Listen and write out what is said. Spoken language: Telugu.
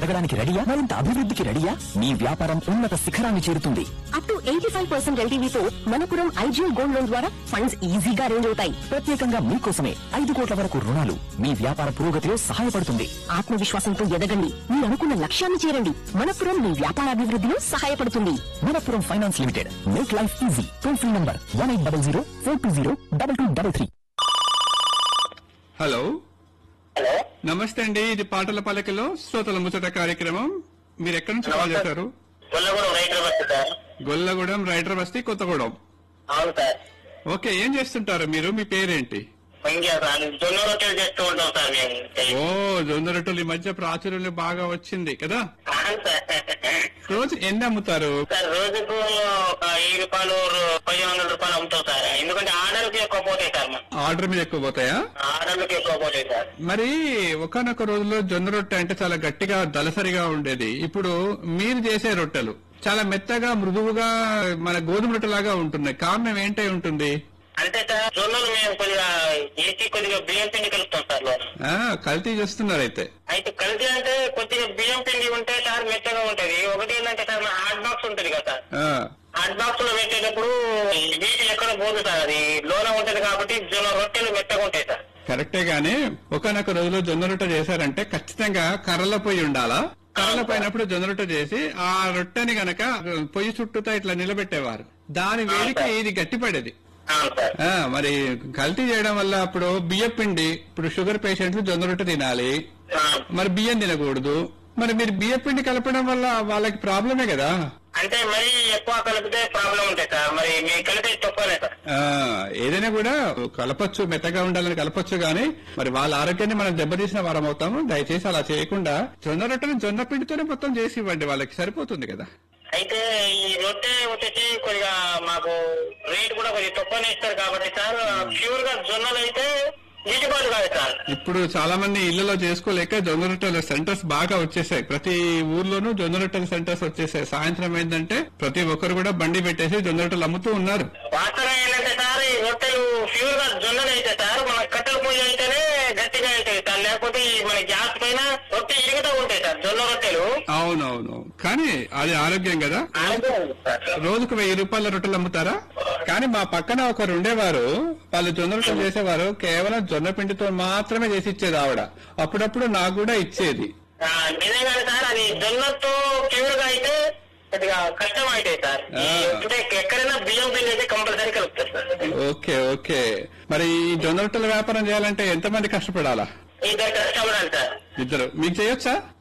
ఎదగడానికి రెడీయా మరింత అభివృద్ధికి రెడీయా మీ వ్యాపారం ఉన్నత శిఖరాన్ని చేరుతుంది up to eighty five percent ఎల్టీవీతో మనపురం ఐజీఎల్ గోల్డ్ లోన్ ద్వారా ఫండ్స్ ఈజీగా రేంజ్ అవుతాయి ప్రత్యేకంగా మీకోసమే ఐదు కోట్ల వరకు రుణాలు మీ వ్యాపార పురోగతిలో సహాయపడుతుంది ఆత్మవిశ్వాసంతో ఎదగండి మీరు అనుకున్న లక్ష్యాన్ని చేరండి మనపురం మీ వ్యాపారాభివృద్ధిలో సహాయపడుతుంది Manappuram finance limited make life easy toll free number one eight double zero four two zero double two double three hello hello నమస్తే అండి ఇది పాటల పలకలో శ్రోతల ముచ్చట కార్యక్రమం మీరు ఎక్కడి నుంచి కాల్ చేశారు Kollagudem writer bus sir Gollagudem writer బస్తీ కొత్తగూడెం అవును సార్ ఓకే ఏం చేస్తుంటారు మీరు మీ పేరేంటి మంచిగా సార్ జొన్న రొట్టెలు చేస్తూ ఉంటాం సార్ మేము ఓ జొన్న రొట్టెలు ఈ మధ్య ప్రాచుర్యం బాగా వచ్చింది కదా అవును సార్ రోజు ఎన్ని అమ్ముతారు సార్ రోజుకు ఒక వెయ్యి రూపాయలు పదిహేను వందల రూపాయలు అమ్ముతాం సార్ ఎందుకంటే ఆర్డర్కి ఎక్కువ పోతాయి సార్ మా ఆర్డర్ మీద ఎక్కువ పోతాయా ఆర్డర్లకు ఎక్కువ పోతాయి సార్ మరి ఒకనొక రోజులో జొన్న రొట్టె అంటే చాలా గట్టిగా దలసరిగా ఉండేది ఇప్పుడు మీరు చేసే రొట్టెలు చాలా మెత్తగా మృదువుగా మన గోధుమ రొట్టెలాగా ఉంటున్నాయి కారణం ఏంటై ఉంటుంది అంటే సార్ జొన్నలు మేము కొద్దిగా ఏసీ కొద్దిగా బియ్యం పిండి కలుపుతాం సార్ లోన. ఆ కల్తీ చేస్తున్నారు అయితే అయితే కలిసి అంటే కొద్దిగా బియ్యం పిండి ఉంటే సార్ మెత్తగా ఉంటది ఒకటి ఏంటంటే సార్ మా హాట్ బాక్స్ ఉంటుంది కదా సార్ ఆ, హాట్ బాక్స్ లో పెట్టేటప్పుడు వీటి ఎక్కడ పోదు సార్ అది లోన ఉంటది కాబట్టి జొన్న రొట్టెలు మెత్తగా ఉంటాయి సార్ కరెక్టే గాని ఒకనొక రోజులో జొన్న రొట్టె చేశారంటే ఖచ్చితంగా కర్రల పొయ్యి ఉండాలా కర్రల పోయినప్పుడు జొన్న రొట్టె చేసి ఆ రొట్టెని గనక పొయ్యి చుట్టూతా ఇట్లా నిలబెట్టేవారు దాని వేడికి ఇది గట్టిపడేది అవును సార్ ఆ, మరి కల్తీ చేయడం వల్ల అప్పుడు బియ్యం పిండి ఇప్పుడు షుగర్ పేషెంట్లు జొన్న రొట్టె తినాలి ఆ, మరి బియ్యం తినకూడదు మరి మీరు బియ్యం పిండి కలపడం వల్ల వాళ్ళకి ప్రాబ్లమే కదా అంటే మరీ ఎక్కువ కలిపితే ప్రాబ్లం ఉంటాయి సార్ మరి మీ కలిపే తక్కువనే సార్ ఆ ఏదైనా కూడా కలపచ్చు మెత్తగా ఉండాలని కలపచ్చు గానీ మరి వాళ్ళ ఆరోగ్యాన్ని మనం దెబ్బతీసిన వారం అవుతాము దయచేసి అలా చేయకుండా జొన్న రొట్టెని జొన్న పిండితోనే మొత్తం చేసి ఇవ్వండి వాళ్ళకి సరిపోతుంది కదా అయితే ఈ రొట్టె వచ్చేసి కొద్దిగా మాకు రేట్ కూడా కొద్దిగా తక్కువనే ఇస్తారు కాబట్టి సార్ ప్యూర్ గా జొన్నలు అయితే గిట్టుబాటు కాదు సార్ ఇప్పుడు చాలా మంది ఇళ్లలో చేసుకోలేక జొన్న రొట్టెల సెంటర్స్ బాగా వచ్చేసాయి ప్రతి ఊర్లోనూ జొన్న రొట్టెల సెంటర్స్ వచ్చేసాయి సాయంత్రం ఏంటంటే ప్రతి ఒక్కరు కూడా బండి పెట్టేసి జొన్న రొట్టెలు అమ్ముతూ ఉన్నారు వాస్తవం ఏంటంటే సార్ ఈ రొట్టెలు ప్యూర్ గా జొన్నలు అయితే సార్ మన కట్టెల పొయ్యి అయితేనే గట్టిగా అవుతాయి సార్ లేకపోతే ఈ మన గ్యాస్ పైన రొట్టె ఇరుగుతూ ఉంటాయి సార్ జొన్న రొట్టెలు అవునవును కానీ అది ఆరోగ్యం కదా ఆరోగ్యం ఉంది సార్ రోజుకు వెయ్యి రూపాయల రొట్టెలు అమ్ముతారా కానీ మా పక్కన ఒకరు ఉండేవారు వాళ్ళు జొన్న రొట్టెలు చేసేవారు కేవలం జొన్న పిండితో మాత్రమే చేసి ఇచ్చేది ఆవిడ అప్పుడప్పుడు నాకు కూడా ఇచ్చేది ఆ, నిజంగానే సార్ అది జొన్నతో ప్యూర్ గా అయితే కొద్దిగా కష్టం అవుతాయి సార్ ఈ ఆ. అంటే ఎక్కడైనా బియ్యం పిండి అయితే కంపల్సరీ కలుపుతారు సార్ ఓకే ఓకే మరి ఈ జొన్న రొట్టెల వ్యాపారం చేయాలంటే ఎంతమంది కష్టపడాలా ఇద్దరు కష్టపడాలి సార్ ఇద్దరు మీకు చేయొచ్చా